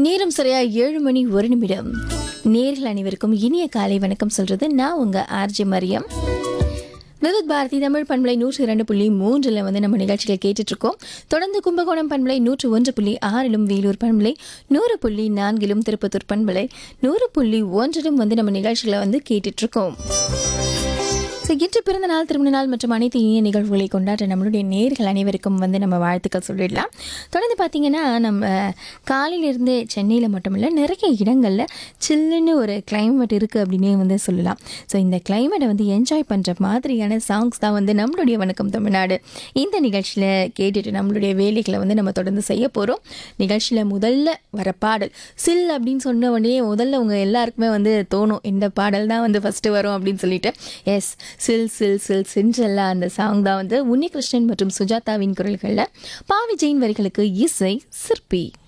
நேரம் சரியா ஏழு மணி ஒரு நிமிடம் நேர்கள் அனைவருக்கும் இனிய காலை வணக்கம் சொல்றது நான் உங்க ஆர்ஜி மரியம் விவித் பாரதி தமிழ் பண்பலை நூற்றி இரண்டு புள்ளி மூன்றில் வந்து நம்ம நிகழ்ச்சிகள் கேட்டுட்டு இருக்கோம் தொடர்ந்து கும்பகோணம் பண்பலை நூற்று ஒன்று புள்ளி ஆறிலும் வேலூர் பண்பலை நூறு புள்ளி நான்கிலும் திருப்பத்தூர் பண்பலை நூறு புள்ளி ஒன்றிலும் வந்து நம்ம நிகழ்ச்சிகளை வந்து கேட்டுட்டு இருக்கோம் ஸோ இன்று பிறந்த நாள் திருமண நாள் மற்றும் அனைத்து இனிய நிகழ்வுகளை கொண்டாட நம்மளுடைய நேர்கள் அனைவருக்கும் வந்து நம்ம வாழ்த்துக்கள் சொல்லிடலாம் தொடர்ந்து பார்த்தீங்கன்னா நம்ம காலையிலிருந்தே சென்னையில் மட்டும் இல்லை நிறைய இடங்களில் சில்லுன்னு ஒரு climate இருக்குது அப்படின்னே வந்து சொல்லலாம் ஸோ இந்த கிளைமேட்டை வந்து என்ஜாய் பண்ணுற மாதிரியான சாங்ஸ் தான் வந்து நம்மளுடைய வணக்கம் தமிழ்நாடு இந்த நிகழ்ச்சியில் கேட்டுட்டு நம்மளுடைய வேலைகளை வந்து நம்ம தொடர்ந்து செய்ய போகிறோம் நிகழ்ச்சியில் முதல்ல வர பாடல் சில் அப்படின்னு சொன்ன உடனே முதல்ல உங்கள் எல்லாருக்குமே வந்து தோணும் இந்த பாடல் தான் வந்து ஃபஸ்ட்டு வரும் அப்படின்னு சொல்லிட்டு எஸ் சில் சில் சில் சின்றல்லா அந்த சாங் தான் வந்து உன்னிகிருஷ்ணன் மற்றும் சுஜாதாவின் குரல்களில் பாவி ஜெயின் வரிகளுக்கு இசை சிற்பி